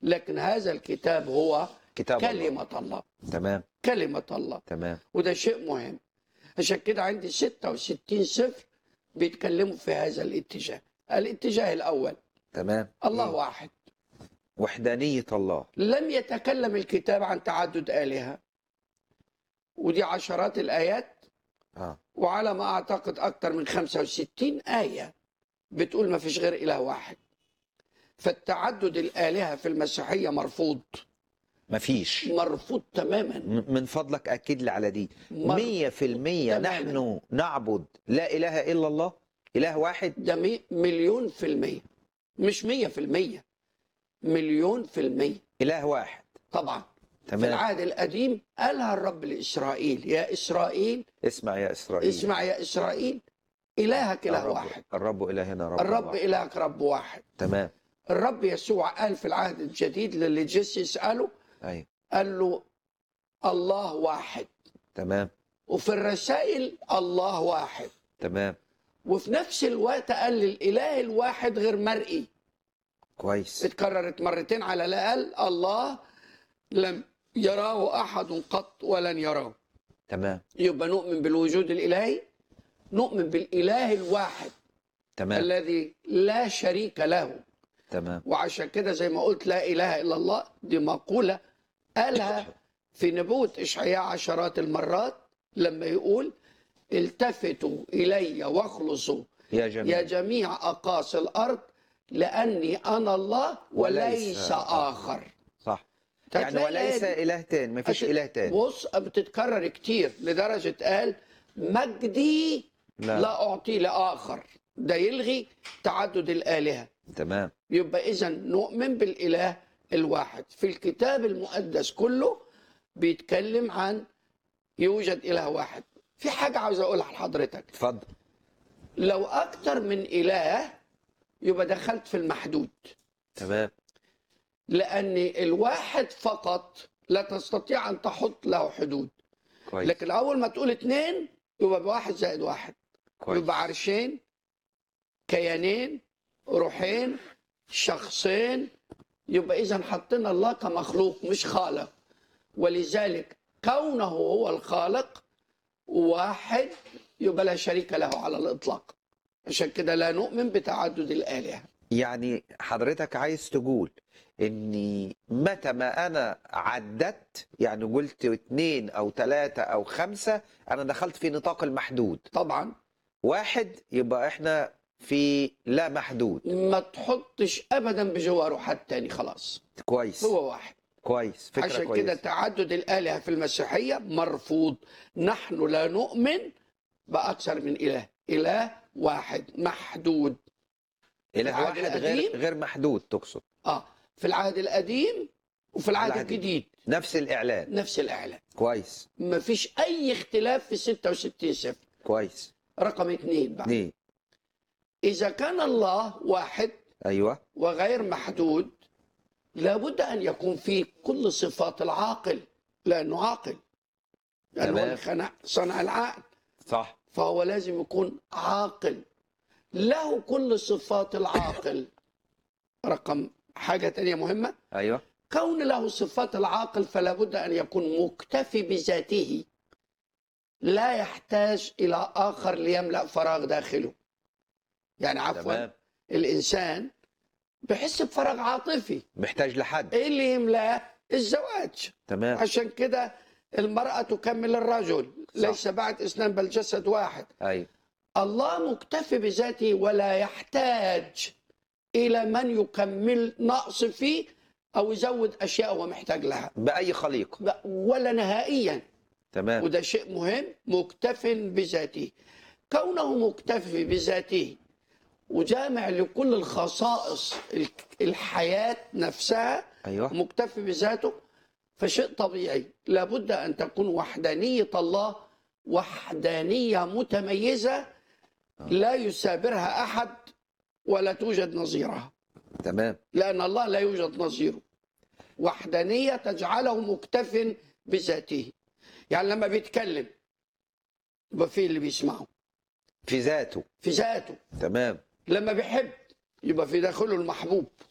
لكن هذا الكتاب هو كتاب الله. كلمة الله تمام كلمة الله تمام وده شيء مهم عشان كده عندي 66 سفر بيتكلموا في هذا الاتجاه الاتجاه الأول تمام الله إيه؟ واحد وحدانية الله لم يتكلم الكتاب عن تعدد آلهة ودي عشرات الآيات اه وعلى ما أعتقد أكثر من 65 آية بتقول ما فيش غير إله واحد فالتعدد الآلهة في المسيحية مرفوض مفيش مرفوض تماما م- من فضلك أكد لي على دي مر- مية في المية تماماً. نحن نعبد لا إله إلا الله إله واحد ده مي- مليون في المية مش مية في المية مليون في المية إله واحد طبعا في تمام العهد القديم قالها الرب لإسرائيل يا إسرائيل اسمع يا إسرائيل اسمع يا إسرائيل إلهك إله الرب واحد الرب إلهنا رب الرب واحد. إلهك رب واحد تمام الرب يسوع قال في العهد الجديد للي جيس يسأله أيوة قال له الله واحد تمام وفي الرسائل الله واحد تمام وفي نفس الوقت قال للإله الواحد غير مرئي كويس اتكررت مرتين على الأقل الله لم يراه أحد قط ولن يراه تمام يبقى نؤمن بالوجود الإلهي نؤمن بالإله الواحد تمام الذي لا شريك له تمام وعشان كده زي ما قلت لا إله إلا الله دي مقولة قالها في نبوة إشعياء عشرات المرات لما يقول التفتوا إلي واخلصوا يا جميل يا جميع أقاصي الأرض لأني أنا الله وليس وليس آخر صح يعني هتلاقي وليس الآية دي إله تاني مفيش هت- إله تاني بص بتتكرر كتير لدرجة قال مجدي لا. لا أعطي لآخر ده يلغي تعدد الآلهة تمام يبقى إذا نؤمن بالإله الواحد في الكتاب المقدس كله بيتكلم عن يوجد إله واحد في حاجة عاوز أقولها لحضرتك اتفضل لو أكتر من إله يبقى دخلت في المحدود تمام لأن الواحد فقط لا تستطيع أن تحط له حدود كويس لكن أول ما تقول اتنين يبقى بواحد زائد واحد كويس يبقى عرشين كيانين روحين شخصين يبقى اذا حطينا الله كمخلوق مش خالق ولذلك كونه هو الخالق واحد يبقى لا شريك له على الاطلاق عشان كده لا نؤمن بتعدد الالهه يعني حضرتك عايز تقول اني متى ما انا عدت يعني قلت اتنين او تلاتة او خمسة انا دخلت في نطاق المحدود طبعا واحد يبقى احنا في لا محدود ما تحطش ابدا بجواره حد تاني خلاص كويس هو واحد كويس فكرة عشان كويسة كده تعدد الآلهة في المسيحية مرفوض نحن لا نؤمن بأكثر من إله إله واحد محدود اله العهد واحد غير القديم؟ غير محدود تقصد آه في العهد القديم وفي العهد العهد الجديد نفس الاعلان نفس الإعلان كويس ما فيش أي اختلاف في 66 سفر كويس رقم اثنين بقى اتنين إذا كان الله واحد ايوه وغير محدود لابد أن يكون فيه كل صفات العاقل لأنه عاقل لأنه هو تمام. اللي خلق- صنع العقل صح فهو لازم يكون عاقل له كل صفات العاقل رقم حاجة تانية مهمة ايوه كون له صفات العاقل فلا بد أن يكون مكتفي بذاته لا يحتاج إلى آخر ليملأ فراغ داخله يعني عفوا تمام الإنسان بيحس بفراغ عاطفي محتاج لحد إيه اللي يملاه الزواج تمام عشان كده المرأة تكمل الرجل صح. ليس بعد اثنان بل جسد واحد ايوه الله مكتفي بذاته ولا يحتاج إلى من يكمل نقص فيه أو يزود أشياء هو محتاج لها باي خليقه ب- ولا نهائيا تمام وده شيء مهم مكتف بذاته كونه مكتفي بذاته وجامع لكل الخصائص ال- الحياة نفسها ايوه مكتفي بذاته فشيء طبيعي لابد أن تكون وحدانية الله وحدانية متميزة لا يسابرها أحد ولا توجد نظيرها تمام لأن الله لا يوجد نظيره وحدانية تجعله مكتف بذاته يعني لما بيتكلم يبقى في اللي بيسمعه في ذاته في ذاته تمام لما بيحب يبقى في داخله المحبوب